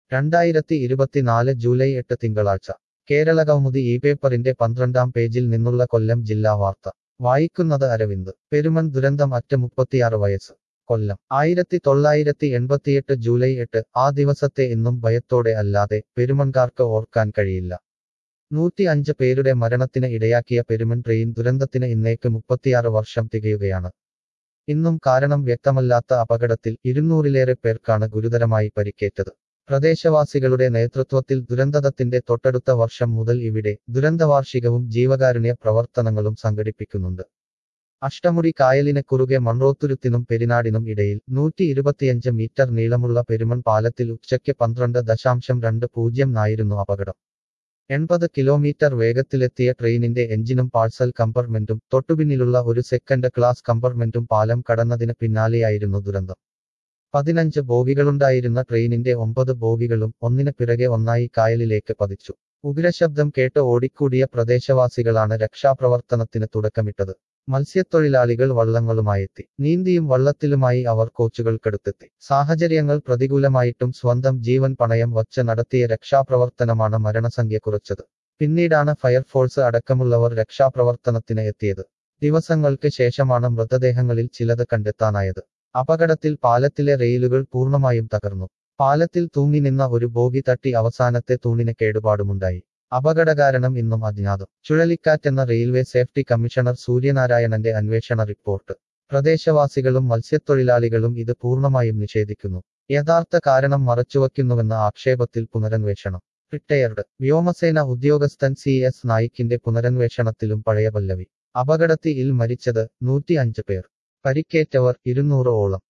രണ്ടായിരത്തി ഇരുപത്തിനാല് ജൂലൈ എട്ട് തിങ്കളാഴ്ച കേരളകൗമുദി ഈ പേപ്പറിന്റെ പന്ത്രണ്ടാം പേജിൽ നിന്നുള്ള കൊല്ലം ജില്ലാ വാർത്ത വായിക്കുന്നത് അരവിന്ദ് പെരുമൺ ദുരന്തം അറ്റ മുപ്പത്തിയാറ് വയസ്സ് കൊല്ലം ആയിരത്തി തൊള്ളായിരത്തി എൺപത്തിയെട്ട് ജൂലൈ എട്ട് ആ ദിവസത്തെ ഇന്നും ഭയത്തോടെ അല്ലാതെ പെരുമൺകാർക്ക് ഓർക്കാൻ കഴിയില്ല നൂറ്റി അഞ്ച് പേരുടെ മരണത്തിന് ഇടയാക്കിയ പെരുമൺ ട്രെയിൻ ദുരന്തത്തിന് ഇന്നേക്ക് മുപ്പത്തിയാറ് വർഷം തികയുകയാണ് ഇന്നും കാരണം വ്യക്തമല്ലാത്ത അപകടത്തിൽ ഇരുന്നൂറിലേറെ പേർക്കാണ് ഗുരുതരമായി പരിക്കേറ്റത് പ്രദേശവാസികളുടെ നേതൃത്വത്തിൽ ദുരന്തത്തിന്റെ തൊട്ടടുത്ത വർഷം മുതൽ ഇവിടെ ദുരന്തവാർഷികവും ജീവകാരുണ്യ പ്രവർത്തനങ്ങളും സംഘടിപ്പിക്കുന്നുണ്ട് അഷ്ടമുടി കായലിന് കുറുകെ മൺറോത്തുരുത്തിനും പെരിനാടിനും ഇടയിൽ നൂറ്റി ഇരുപത്തിയഞ്ച് മീറ്റർ നീളമുള്ള പെരുമൺ പാലത്തിൽ ഉച്ചയ്ക്ക് പന്ത്രണ്ട് ദശാംശം രണ്ട് പൂജ്യം ആയിരുന്നു അപകടം എൺപത് കിലോമീറ്റർ വേഗത്തിലെത്തിയ ട്രെയിനിന്റെ എഞ്ചിനും പാഴ്സൽ കമ്പാർട്ട്മെന്റും തൊട്ടുപിന്നിലുള്ള ഒരു സെക്കൻഡ് ക്ലാസ് കമ്പാർട്ട്മെന്റും പാലം കടന്നതിന് പിന്നാലെയായിരുന്നു ദുരന്തം പതിനഞ്ച് ബോഗികളുണ്ടായിരുന്ന ട്രെയിനിന്റെ ഒമ്പത് ബോഗികളും ഒന്നിന് പിറകെ ഒന്നായി കായലിലേക്ക് പതിച്ചു ഉഗ്രശബ്ദം കേട്ട് ഓടിക്കൂടിയ പ്രദേശവാസികളാണ് രക്ഷാപ്രവർത്തനത്തിന് തുടക്കമിട്ടത് മത്സ്യത്തൊഴിലാളികൾ വള്ളങ്ങളുമായെത്തി നീന്തിയും വള്ളത്തിലുമായി അവർ കോച്ചുകൾക്കടുത്തെത്തി സാഹചര്യങ്ങൾ പ്രതികൂലമായിട്ടും സ്വന്തം ജീവൻ പണയം വച്ച് നടത്തിയ രക്ഷാപ്രവർത്തനമാണ് മരണസംഖ്യ കുറച്ചത് പിന്നീടാണ് ഫയർഫോഴ്സ് അടക്കമുള്ളവർ രക്ഷാപ്രവർത്തനത്തിന് എത്തിയത് ദിവസങ്ങൾക്ക് ശേഷമാണ് മൃതദേഹങ്ങളിൽ ചിലത് കണ്ടെത്താനായത് അപകടത്തിൽ പാലത്തിലെ റെയിലുകൾ പൂർണ്ണമായും തകർന്നു പാലത്തിൽ തൂങ്ങി നിന്ന ഒരു ബോഗി തട്ടി അവസാനത്തെ തൂണിന് കേടുപാടുമുണ്ടായി അപകടകാരണം ഇന്നും അജ്ഞാതം ചുഴലിക്കാറ്റെന്ന റെയിൽവേ സേഫ്റ്റി കമ്മീഷണർ സൂര്യനാരായണന്റെ അന്വേഷണ റിപ്പോർട്ട് പ്രദേശവാസികളും മത്സ്യത്തൊഴിലാളികളും ഇത് പൂർണ്ണമായും നിഷേധിക്കുന്നു യഥാർത്ഥ കാരണം മറച്ചുവയ്ക്കുന്നുവെന്ന ആക്ഷേപത്തിൽ പുനരന്വേഷണം റിട്ടയർഡ് വ്യോമസേന ഉദ്യോഗസ്ഥൻ സി എസ് നായിക്കിന്റെ പുനരന്വേഷണത്തിലും പഴയ പല്ലവി അപകടത്തിൽ മരിച്ചത് നൂറ്റി അഞ്ച് പേർ പരിക്കേറ്റവർ ഇരുന്നൂറോളം